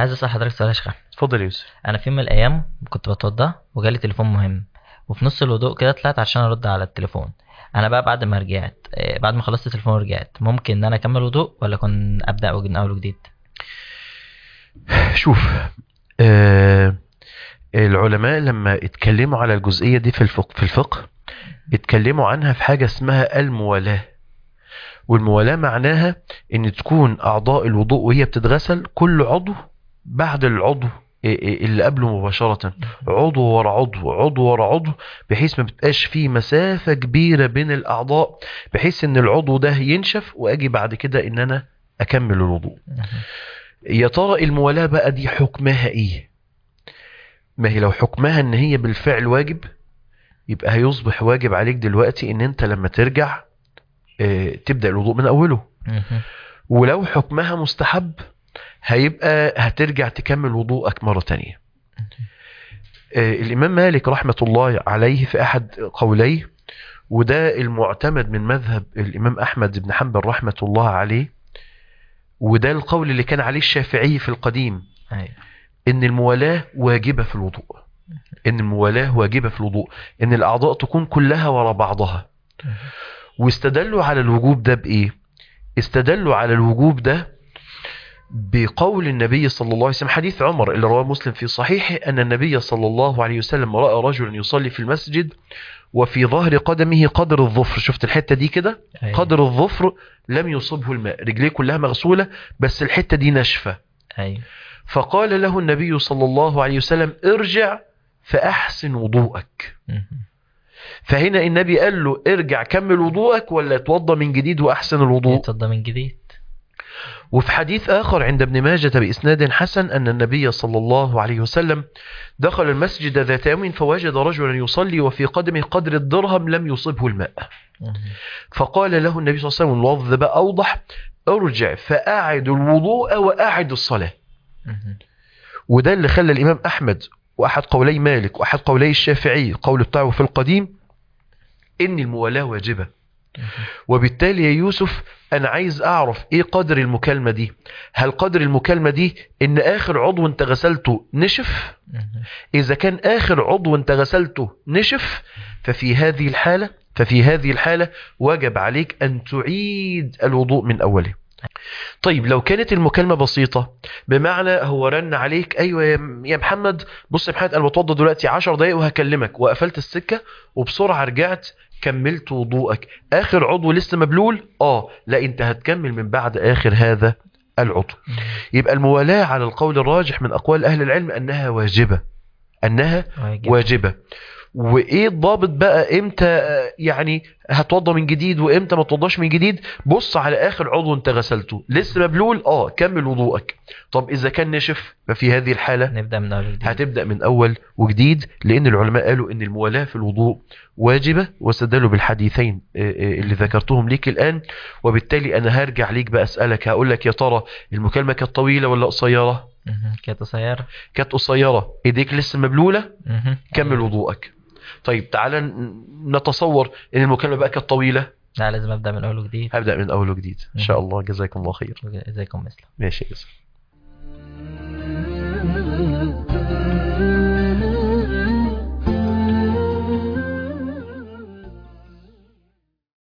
عايز اسال حضرتك سؤال يا شيخ أحمد. اتفضل يا يوسف انا في يوم من الايام كنت بتوضى وجالي تليفون مهم وفي نص الوضوء كده طلعت عشان ارد على التليفون انا بقى بعد ما رجعت آه، بعد ما خلصت التليفون ورجعت ممكن ان انا اكمل وضوء ولا كن ابدا من اول وجديد شوف آه العلماء لما اتكلموا على الجزئية دي في الفقه, في الفقه اتكلموا عنها في حاجة اسمها الموالاة والموالاة معناها ان تكون اعضاء الوضوء وهي بتتغسل كل عضو بعد العضو اللي قبله مباشرة عضو ورا عضو عضو ورا عضو بحيث ما بتبقاش فيه مسافة كبيرة بين الأعضاء بحيث إن العضو ده ينشف وأجي بعد كده إن أنا أكمل الوضوء يا ترى الموالاة بقى دي حكمها إيه ما هي لو حكمها إن هي بالفعل واجب يبقى هيصبح واجب عليك دلوقتي إن أنت لما ترجع آه، تبدأ الوضوء من أوله مهم. ولو حكمها مستحب هيبقى هترجع تكمل وضوءك مرة تانية آه، الإمام مالك رحمة الله عليه في أحد قوليه وده المعتمد من مذهب الإمام أحمد بن حنبل رحمة الله عليه وده القول اللي كان عليه الشافعي في القديم ايوه إن الموالاة واجبة في الوضوء إن الموالاة واجبة في الوضوء إن الأعضاء تكون كلها ورا بعضها واستدلوا على الوجوب ده بإيه استدلوا على الوجوب ده بقول النبي صلى الله عليه وسلم حديث عمر اللي رواه مسلم في صحيحه أن النبي صلى الله عليه وسلم رأى رجلا يصلي في المسجد وفي ظهر قدمه قدر الظفر شفت الحتة دي كده أيوة. قدر الظفر لم يصبه الماء رجليه كلها مغسولة بس الحتة دي ناشفة ايوه فقال له النبي صلى الله عليه وسلم ارجع فأحسن وضوءك مهم. فهنا النبي قال له ارجع كمل وضوءك ولا اتوضى من جديد وأحسن الوضوء يتوضى من جديد وفي حديث آخر عند ابن ماجة بإسناد حسن أن النبي صلى الله عليه وسلم دخل المسجد ذات يوم فوجد رجلا يصلي وفي قدمه قدر الدرهم لم يصبه الماء مهم. فقال له النبي صلى الله عليه وسلم اللفظ بقى أوضح ارجع فأعد الوضوء وأعد الصلاة مهم. وده اللي خلى الإمام أحمد وأحد قولي مالك وأحد قولي الشافعي قول بتاعه في القديم إن الموالاة واجبة وبالتالي يا يوسف أنا عايز أعرف إيه قدر المكالمة دي هل قدر المكالمة دي إن آخر عضو أنت غسلته نشف مهم. إذا كان آخر عضو أنت غسلته نشف ففي هذه الحالة ففي هذه الحالة وجب عليك أن تعيد الوضوء من أوله طيب لو كانت المكالمة بسيطة بمعنى هو رن عليك أيوة يا يا محمد بص يا محمد أنا بتوضى دلوقتي 10 دقايق وهكلمك وقفلت السكة وبسرعة رجعت كملت وضوءك آخر عضو لسه مبلول آه لا أنت هتكمل من بعد آخر هذا العضو يبقى الموالاة على القول الراجح من أقوال أهل العلم أنها واجبة أنها واجب. واجبة وايه الضابط بقى امتى آه، يعني هتوضى من جديد وامتى ما توضاش من جديد بص على اخر عضو انت غسلته لسه مبلول اه كمل وضوءك طب اذا كان نشف ففي هذه الحالة نبدا من اول وجديد هتبدأ من اول وجديد لان العلماء قالوا ان الموالاة في الوضوء واجبة واستدلوا بالحديثين آه، آه، اللي ذكرتهم ليك الان وبالتالي انا هرجع ليك بقى اسألك هقول لك يا ترى المكالمة كانت طويلة ولا قصيرة مهم. كانت قصيره كانت قصيرة ايديك لسه مبلولة مهم. كمل أيوة. وضوءك طيب تعالى ن- نتصور ان المكالمه بقى كانت طويله لا لازم ابدا من اول وجديد هبدا من اول وجديد ان شاء الله جزاكم الله خير ازيكم مثله ماشي يا يوسف